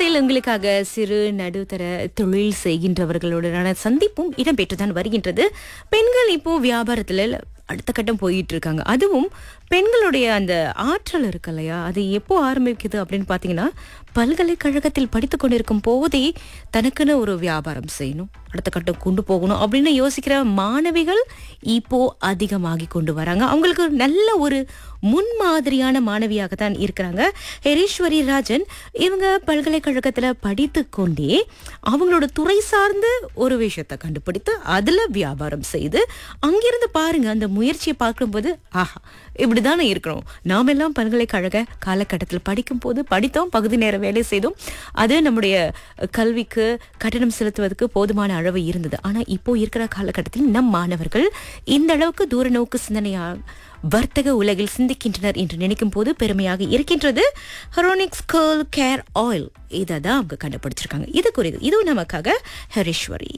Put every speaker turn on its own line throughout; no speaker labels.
வரிசையில் உங்களுக்காக சிறு நடுத்தர தொழில் செய்கின்றவர்களுடனான சந்திப்பும் இடம்பெற்றுதான் வருகின்றது பெண்கள் இப்போ வியாபாரத்துல அடுத்த கட்டம் போயிட்டு இருக்காங்க அதுவும் பெண்களுடைய அந்த ஆற்றல் இருக்கு இல்லையா அது எப்போ ஆரம்பிக்குது அப்படின்னு பார்த்தீங்கன்னா பல்கலைக்கழகத்தில் படித்து கொண்டிருக்கும் போதே தனக்குன்னு ஒரு வியாபாரம் செய்யணும் அடுத்த கட்டம் கொண்டு போகணும் அப்படின்னு யோசிக்கிற மாணவிகள் இப்போ அதிகமாகி கொண்டு வராங்க அவங்களுக்கு நல்ல ஒரு முன்மாதிரியான மாணவியாக தான் இருக்கிறாங்க ஹெரீஸ்வரி ராஜன் இவங்க பல்கலைக்கழகத்துல படித்து கொண்டே அவங்களோட துறை சார்ந்த ஒரு விஷயத்தை கண்டுபிடித்து அதுல வியாபாரம் செய்து அங்கிருந்து பாருங்க அந்த முயற்சியை பார்க்கும்போது ஆஹா இப்படிதானே இருக்கிறோம் நாம எல்லாம் பல்கலைக்கழக காலகட்டத்தில் படிக்கும் போது படித்தோம் பகுதி நேர வேலை செய்தோம் அது நம்முடைய கல்விக்கு கட்டணம் செலுத்துவதற்கு போதுமான அளவு இருந்தது ஆனா இப்போ இருக்கிற காலகட்டத்தில் நம் மாணவர்கள் இந்த அளவுக்கு தூர நோக்கு சிந்தனையா வர்த்தக உலகில் சிந்திக்கின்றனர் என்று நினைக்கும் போது பெருமையாக இருக்கின்றது ஹரோனிக்ஸ் கேர்ள் கேர் ஆயில் இதை தான் அவங்க கண்டுபிடிச்சிருக்காங்க இது குறித்து இதுவும் நமக்காக ஹரீஸ்வரி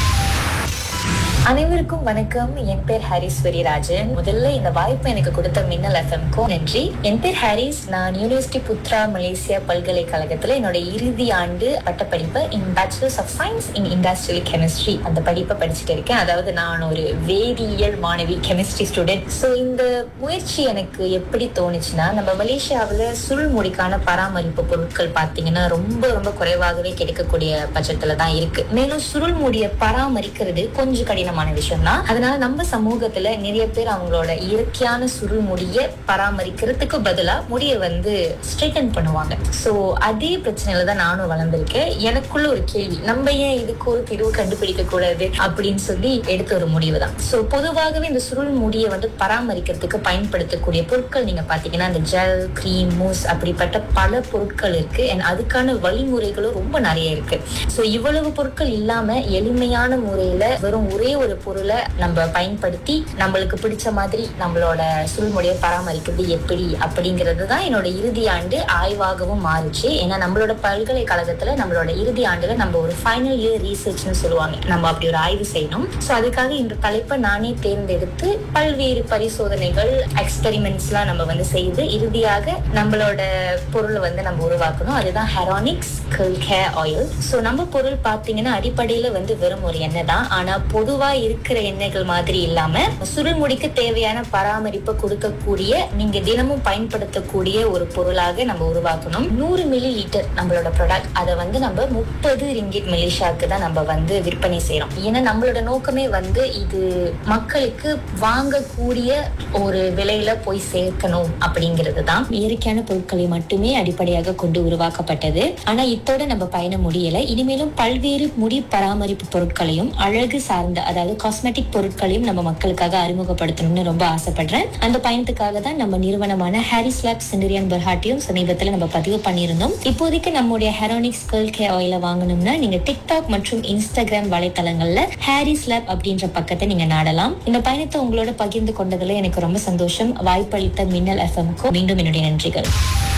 அனைவருக்கும் வணக்கம் என் பேர் ஹாரிஸ்வரி ராஜன் முதல்ல இந்த வாய்ப்பு எனக்கு கொடுத்த மின்னல் எஃப்எம்க்கும் நன்றி என் பேர் ஹாரிஸ் நான் யூனிவர்சிட்டி புத்ரா மலேசியா பல்கலைக்கழகத்துல என்னோட இறுதி ஆண்டு பட்டப்படிப்பு in bachelors of science in industrial chemistry அந்த படிப்பை படிச்சுட்டு இருக்கேன் அதாவது நான் ஒரு வேதியியல் மாணவி கெமிஸ்ட்ரி ஸ்டூடெண்ட் ஸோ இந்த முயற்சி எனக்கு எப்படி தோணுச்சுன்னா நம்ம மலேசியாவில் சுருள்முடிக்கான பராமரிப்பு பொருட்கள் பார்த்தீங்கன்னா ரொம்ப ரொம்ப குறைவாகவே கிடைக்கக்கூடிய பட்சத்துல தான் இருக்கு மேலும் சுருள்முடியை பராமரிக்கிறது கொஞ்சம் கடினமான விஷயம் தான் அதனால நம்ம சமூகத்துல நிறைய பேர் அவங்களோட இயற்கையான சுருள் முடிய பராமரிக்கிறதுக்கு பதிலா முடியை வந்து ஸ்ட்ரைட்டன் பண்ணுவாங்க சோ அதே பிரச்சனையில தான் நானும் வளர்ந்திருக்கேன் எனக்குள்ள ஒரு கேள்வி நம்ம ஏன் இதுக்கு ஒரு தீர்வு கண்டுபிடிக்க கூடாது அப்படின்னு சொல்லி எடுத்த ஒரு முடிவு தான் சோ பொதுவாகவே இந்த சுருள் முடியை வந்து பராமரிக்கிறதுக்கு பயன்படுத்தக்கூடிய பொருட்கள் நீங்க பாத்தீங்கன்னா இந்த ஜெல் கிரீம் மூஸ் அப்படிப்பட்ட பல பொருட்கள் இருக்கு and அதுக்கான வழிமுறைகளும் ரொம்ப நிறைய இருக்கு சோ இவ்வளவு பொருட்கள் இல்லாம எளிமையான முறையில வெறும் ஒரே ஒரு பொருளை நம்ம பயன்படுத்தி நம்மளுக்கு பிடிச்ச மாதிரி நம்மளோட சுருள்முடியை பராமரிக்கிறது எப்படி அப்படிங்கிறது தான் என்னோட இறுதி ஆண்டு ஆய்வாகவும் மாறுச்சு ஏன்னா நம்மளோட பல்கலைக்கழகத்துல நம்மளோட இறுதி ஆண்டுல நம்ம ஒரு ஃபைனல் இயர் ரீசர்ச்னு சொல்லுவாங்க நம்ம அப்படி ஒரு ஆய்வு செய்யணும் சோ அதுக்காக இந்த தலைப்பை நானே தேர்ந்தெடுத்து பல்வேறு பரிசோதனைகள் எக்ஸ்பெரிமெண்ட்ஸ் எல்லாம் நம்ம வந்து செய்து இறுதியாக நம்மளோட பொருளை வந்து நம்ம உருவாக்கணும் அதுதான் ஹெரானிக்ஸ் கேர் ஆயில் சோ நம்ம பொருள் பாத்தீங்கன்னா அடிப்படையில வந்து வெறும் ஒரு எண்ணெய் தான் ஆனா பொதுவா இருக்கிற எண்ணெய்கள் மாதிரி இல்லாம சுருள்முடிக்கு தேவையான பராமரிப்பு கொடுக்கக்கூடிய நீங்க தினமும் பயன்படுத்தக்கூடிய ஒரு பொருளாக நம்ம உருவாக்கணும் நூறு மில்லி லிட்டர் நம்மளோட ப்ராடக்ட் அதை வந்து நம்ம முப்பது ரிங்கிட் மில்லிஷாக்கு தான் நம்ம வந்து விற்பனை செய்யறோம் ஏன்னா நம்மளோட நோக்கமே வந்து இது மக்களுக்கு வாங்கக்கூடிய ஒரு விலையில போய் சேர்க்கணும் அப்படிங்கிறது தான் இயற்கையான பொருட்களை மட்டுமே அடிப்படையாக கொண்டு உருவாக்கப்பட்டது ஆனா இத்தோட நம்ம பயணம் முடியல இனிமேலும் பல்வேறு முடி பராமரிப்பு பொருட்களையும் அழகு சார்ந்த அதாவது காஸ்மெட்டிக் பொருட்களையும் நம்ம மக்களுக்காக அறிமுகப்படுத்தணும்னு ரொம்ப ஆசைப்படுறேன் அந்த பயணத்துக்காக தான் நம்ம நிறுவனமான ஹாரிஸ் லேப் சிண்டரியான் பெர்ஹாட்டியும் சமீபத்துல நம்ம பதிவு பண்ணியிருந்தோம் இப்போதைக்கு நம்முடைய ஹெரோனிக்ஸ் கேர்ள் கே ஆயில வாங்கணும்னா நீங்க டிக்டாக் மற்றும் இன்ஸ்டாகிராம் வலைத்தளங்கள்ல ஹாரிஸ் லேப் அப்படின்ற பக்கத்தை நீங்க நாடலாம் இந்த பயணத்தை உங்களோட பகிர்ந்து கொண்டதுல எனக்கு ரொம்ப சந்தோஷம் வாய்ப்பளித்த மின்னல் எஃப்எம்க்கும் மீண்டும் என்னுடைய நன்றிகள்